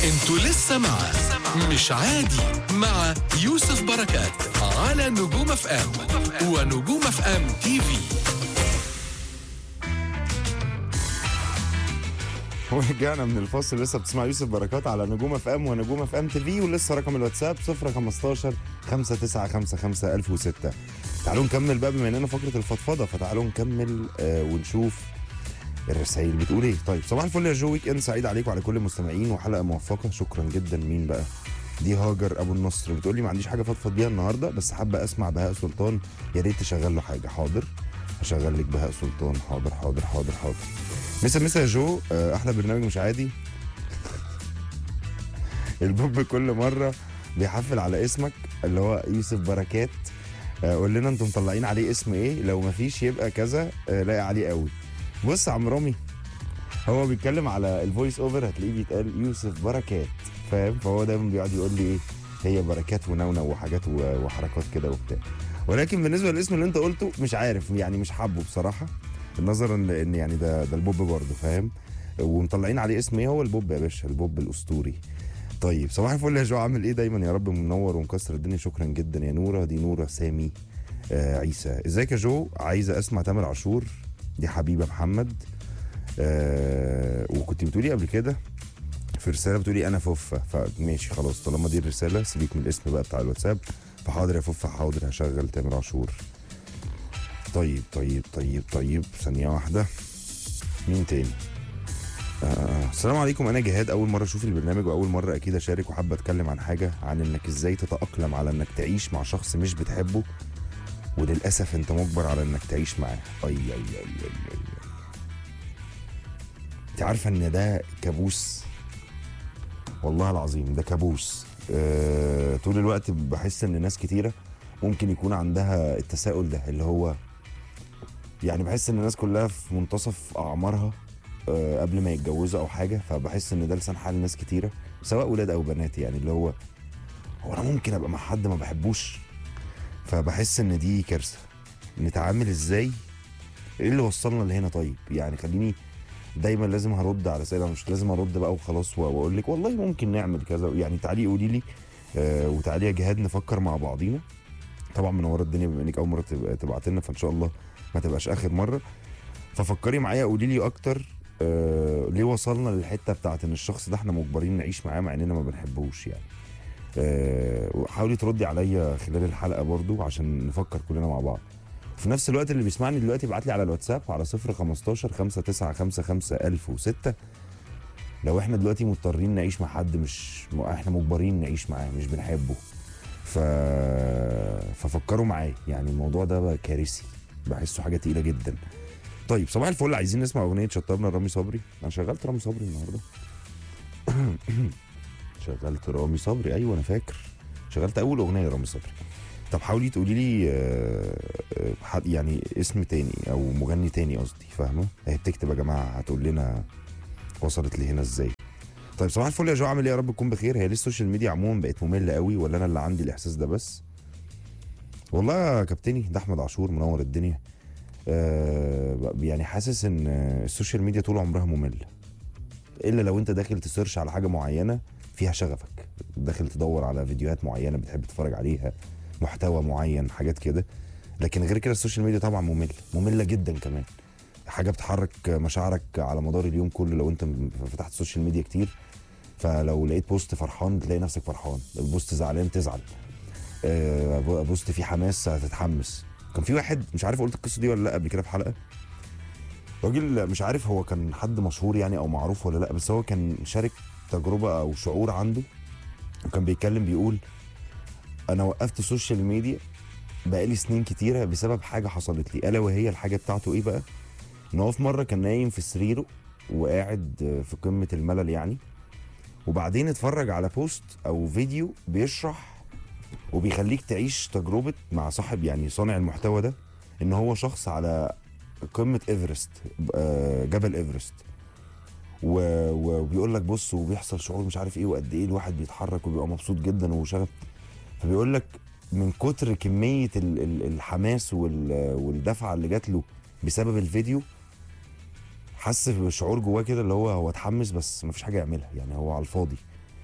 انتوا لسه مع مش عادي مع يوسف بركات على نجوم اف ام ونجوم اف ام تي في ورجعنا من الفاصل لسه بتسمع يوسف بركات على نجوم اف ام ونجوم اف ام تي في ولسه رقم الواتساب 015 5955 1006 تعالوا نكمل بقى بما اننا فقره الفضفضه فتعالوا نكمل آه ونشوف الرسائل بتقول ايه طيب صباح الفل يا جو ويك اند سعيد عليكم وعلى كل المستمعين وحلقه موفقه شكرا جدا مين بقى دي هاجر ابو النصر بتقول لي ما عنديش حاجه فضفض بيها النهارده بس حابه اسمع بهاء سلطان يا ريت تشغل له حاجه حاضر هشغل لك بهاء سلطان حاضر حاضر حاضر حاضر مسا مسا يا جو آه، احلى برنامج مش عادي البوب كل مره بيحفل على اسمك اللي هو يوسف بركات آه، قول لنا انتم مطلعين عليه اسم ايه لو مفيش يبقى كذا آه، لاقي عليه قوي بص يا عم رامي هو بيتكلم على الفويس اوفر هتلاقيه بيتقال يوسف بركات فاهم فهو دايما بيقعد يقول لي ايه هي بركات ونونو وحاجات و- وحركات كده وبتاع ولكن بالنسبه للاسم اللي انت قلته مش عارف يعني مش حابه بصراحه نظرا لان يعني ده ده البوب برضه فاهم ومطلعين عليه اسم ايه هو البوب يا باشا البوب الاسطوري طيب صباح الفل يا جو عامل ايه دايما يا رب منور ومكسر الدنيا شكرا جدا يا نوره دي نوره سامي آه عيسى ازيك يا جو عايزه اسمع تامر عاشور دي حبيبه محمد آه وكنت بتقولي قبل كده في رساله بتقولي انا فوفا فماشي خلاص طالما دي الرساله سيبيك من الاسم بقى بتاع الواتساب فحاضر يا فوفا حاضر هشغل تامر عاشور طيب طيب طيب طيب ثانيه واحده مين تاني آه السلام عليكم انا جهاد اول مره اشوف البرنامج واول مره اكيد اشارك وحابه اتكلم عن حاجه عن انك ازاي تتاقلم على انك تعيش مع شخص مش بتحبه وللاسف انت مجبر على انك تعيش معاه اي اي اي اي, أي, أي. انت عارفه ان ده كابوس والله العظيم ده كابوس أه طول الوقت بحس ان ناس كتيره ممكن يكون عندها التساؤل ده اللي هو يعني بحس ان الناس كلها في منتصف اعمارها أه قبل ما يتجوزوا او حاجه فبحس ان ده لسان حال ناس كتيره سواء ولاد او بنات يعني اللي هو هو انا ممكن ابقى مع حد ما بحبوش فبحس ان دي كارثه نتعامل ازاي ايه اللي وصلنا لهنا طيب يعني خليني دايما لازم هرد على اسئله مش لازم ارد بقى وخلاص واقول لك والله ممكن نعمل كذا يعني تعالي قولي لي آه وتعالي يا جهاد نفكر مع بعضينا طبعا منوره الدنيا بما انك اول مره تبقى تبعت لنا فان شاء الله ما تبقاش اخر مره ففكري معايا قولي لي اكتر آه ليه وصلنا للحته بتاعت ان الشخص ده احنا مجبرين نعيش معاه مع اننا ما بنحبوش يعني آه وحاولي تردي عليا خلال الحلقه برضو عشان نفكر كلنا مع بعض في نفس الوقت اللي بيسمعني دلوقتي ابعت لي على الواتساب على 015 5955 1006 لو احنا دلوقتي مضطرين نعيش مع حد مش م- احنا مجبرين نعيش معاه مش بنحبه ف... ففكروا معايا يعني الموضوع ده بقى كارثي بحسه حاجه تقيله جدا طيب صباح الفل عايزين نسمع اغنيه شطبنا رامي صبري انا شغلت رامي صبري النهارده شغلت رامي صبري ايوه انا فاكر شغلت اول اغنيه رامي صبري طب حاولي تقولي لي آه، آه، حد يعني اسم تاني او مغني تاني قصدي فاهمه هي بتكتب يا جماعه هتقول لنا وصلت لي هنا ازاي طيب صباح الفل يا جو عامل ايه يا رب تكون بخير هي ليه السوشيال ميديا عموما بقت ممله قوي ولا انا اللي عندي الاحساس ده بس والله يا كابتني ده احمد عاشور منور الدنيا آه يعني حاسس ان السوشيال ميديا طول عمرها ممله الا لو انت داخل تسيرش على حاجه معينه فيها شغفك داخل تدور على فيديوهات معينه بتحب تتفرج عليها محتوى معين حاجات كده لكن غير كده السوشيال ميديا طبعا ممله ممله جدا كمان حاجه بتحرك مشاعرك على مدار اليوم كله لو انت فتحت السوشيال ميديا كتير فلو لقيت بوست فرحان تلاقي نفسك فرحان البوست زعلان تزعل آه، بوست فيه حماس هتتحمس كان في واحد مش عارف قلت القصه دي ولا لا قبل كده في حلقه راجل مش عارف هو كان حد مشهور يعني او معروف ولا لا بس هو كان شارك تجربه او شعور عنده وكان بيتكلم بيقول انا وقفت السوشيال ميديا بقالي سنين كتيره بسبب حاجه حصلت لي الا وهي الحاجه بتاعته ايه بقى ان هو في مره كان نايم في سريره وقاعد في قمه الملل يعني وبعدين اتفرج على بوست او فيديو بيشرح وبيخليك تعيش تجربه مع صاحب يعني صانع المحتوى ده ان هو شخص على قمه ايفرست آه، جبل ايفرست و- وبيقول لك بص وبيحصل شعور مش عارف ايه وقد ايه الواحد بيتحرك وبيبقى مبسوط جدا وشغف فبيقول لك من كتر كميه ال- ال- الحماس وال- والدفعه اللي جات له بسبب الفيديو حس بشعور جواه كده اللي هو هو اتحمس بس مفيش حاجه يعملها يعني هو على الفاضي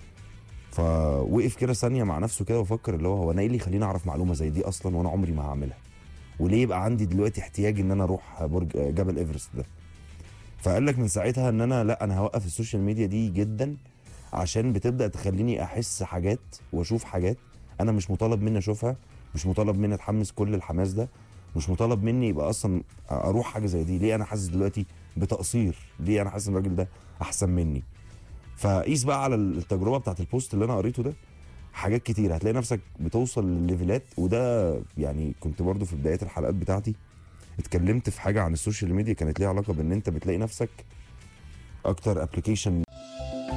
فوقف كده ثانيه مع نفسه كده وفكر اللي هو هو انا ايه اللي يخليني اعرف معلومه زي دي اصلا وانا عمري ما هعملها وليه يبقى عندي دلوقتي احتياج ان انا اروح برج جبل ايفرست ده فقال لك من ساعتها ان انا لا انا هوقف السوشيال ميديا دي جدا عشان بتبدا تخليني احس حاجات واشوف حاجات انا مش مطالب مني اشوفها مش مطالب مني اتحمس كل الحماس ده مش مطالب مني يبقى اصلا اروح حاجه زي دي ليه انا حاسس دلوقتي بتقصير ليه انا حاسس ان الراجل ده احسن مني فقيس بقى على التجربه بتاعت البوست اللي انا قريته ده حاجات كتير هتلاقي نفسك بتوصل لليفلات وده يعني كنت برضو في بدايات الحلقات بتاعتي اتكلمت في حاجه عن السوشيال ميديا كانت ليها علاقه بان انت بتلاقي نفسك اكتر ابلكيشن